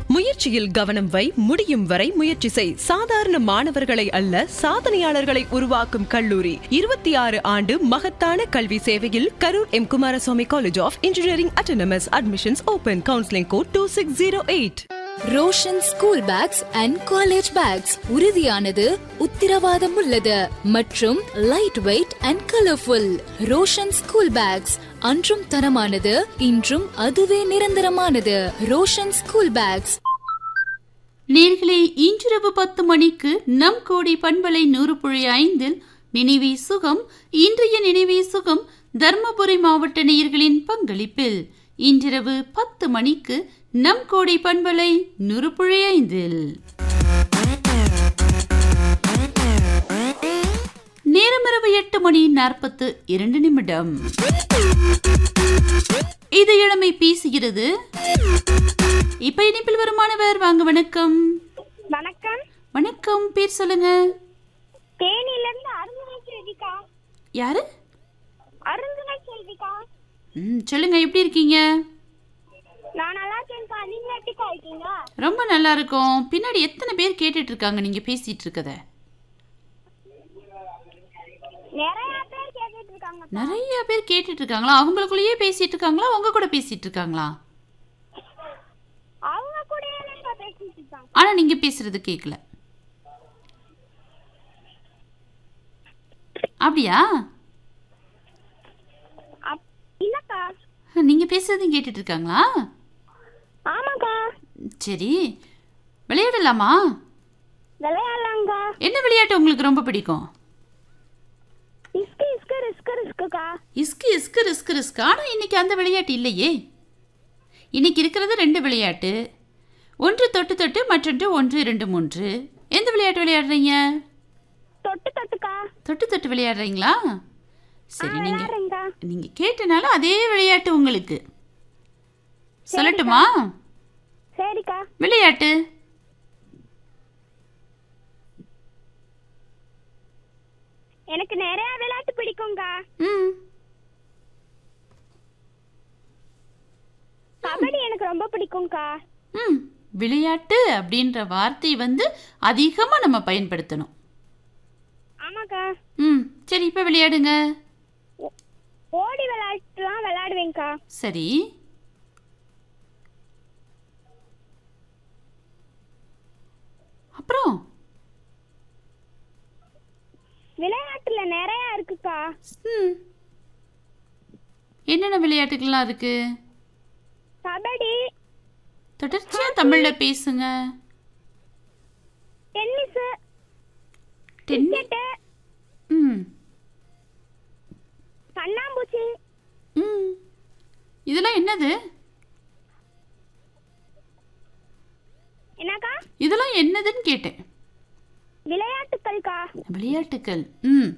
முயற்சியில் கவனம் வை முடியும் வரை முயற்சி செய் சாதாரண மாணவர்களை அல்ல சாதனையாளர்களை உருவாக்கும் கல்லூரி இருபத்தி ஆறு ஆண்டு மகத்தான கல்வி சேவையில் Karur M Kumaraswamy college of engineering autonomous admissions open counselling code two six zero eight Roshan school bags and college bags உறுதியானது உத்திரவாதம் உள்ளது மற்றும் light weight and colourful Roshan school bags அன்றும் தரமானது இன்றும் அதுவே நிரந்தரமானது ரோஷன் ஸ்கூல் பேக்ஸ் நேர்களே இன்றிரவு பத்து மணிக்கு நம் கோடி பண்பலை நூறு புள்ளி ஐந்தில் நினைவே சுகம் இன்றைய நினைவே சுகம் தர்மபுரி மாவட்ட நேயர்களின் பங்களிப்பில் இன்றிரவு பத்து மணிக்கு நம் கோடி பண்பலை நூறு புள்ளி ஐந்தில் நேரமிரவு எட்டு மணி நாற்பத்து இரண்டு நிமிடம் இது இளமை பேசுகிறது இப்ப இணைப்பில் வருமானவர் வாங்க வணக்கம் வணக்கம் வணக்கம் பேர் சொல்லுங்க தேனியில இருந்து அருந்தனை செல்விக்கா யாரு அருந்தனை செல்விக்கா ம் சொல்லுங்க எப்படி இருக்கீங்க நான் நல்லா இருக்கேன்க்கா நீங்க எப்படிக்கா இருக்கீங்க ரொம்ப நல்லா இருக்கோம் பின்னாடி எத்தனை பேர் கேட்டுட்டு இருக்காங்க நீங்க பேசிட்டு இருக்கத நிறைய பேர் கேட்டுட்டு இருக்காங்க நிறைய பேர் கேட்டுட்டு இருக்காங்களா அவங்களுக்குள்ளேயே பேசிட்டு இருக்காங்களா உங்க கூட பேசிட்டு இருக்காங்களா அவங்க கூட என்னக்கா பேசிட்டு இருக்காங்க ஆனா நீங்க பேசுறது கேட்கல அப்படியா அப்- இல்லக்கா நீங்க பேசுறதையும் கேட்டுட்டு இருக்காங்களா ஆமாக்கா சரி விளையாடலாமா விளையாடலாங்கக்கா என்ன விளையாட்டு உங்களுக்கு ரொம்ப பிடிக்கும் இஸ்கு இஸ்கு ரிஸ்கு ரிஸ்குக்கா இஸ்கு இஸ்கு ரிஸ்கு ரிஸ்க் ஆனால் இன்னைக்கு அந்த விளையாட்டு இல்லையே இன்னைக்கு இருக்கிறது ரெண்டு விளையாட்டு ஒன்று தொட்டு தொட்டு மற்றொன்று ஒன்று இரண்டு மூன்று எந்த விளையாட்டு விளையாடுறீங்க தொட்டு தொட்டுக்கா தொட்டு தொட்டு விளையாடுறீங்களா சரி நீங்க விளையாடுறேங்கக்கா நீங்க கேட்டனால அதே விளையாட்டு உங்களுக்கு சொல்லட்டுமா சரிக்கா விளையாட்டு எனக்கு நிறைய விளையாட்டு பிடிக்கும்க்கா ம் கபடி எனக்கு ரொம்ப பிடிக்கும்க்கா ம் விளையாட்டு அப்படின்ற வார்த்தை வந்து அதிகமாக நம்ம பயன்படுத்தணும் ஆமாக்கா ம் சரி இப்போ விளையாடுங்க ஓ- ஓடி விளையாட்டுலாம் விளையாடுவேங்க்கா சரி அப்புறம் விளையாட்டுல நிறைய இருக்குக்கா ம் என்னென்ன விளையாட்டுகள்லாம் இருக்கு கபடி தொடர்ச்சியா தமிழ்ல பேசுங்க டென்னிஸ் டென்னி கிரிக்கெட்டு ம் கண்ணாம்பூச்சி ம் இதெல்லாம் என்னது என்னக்கா இதெல்லாம் என்னதுன்னு கேட்டேன் விளையாட்டுக்கள்க்கா விளையாட்டுக்கள் ம்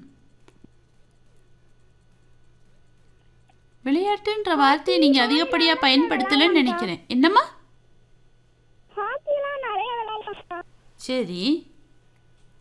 விளையாட்டுன்ற வார்த்தையை நீங்க அதிகப்படியா பயன்படுத்தலன்னு நினைக்கிறேன் என்னம்மா ஹாக்கிலாம் நிறைய விளையாடலாம்க்கா சரி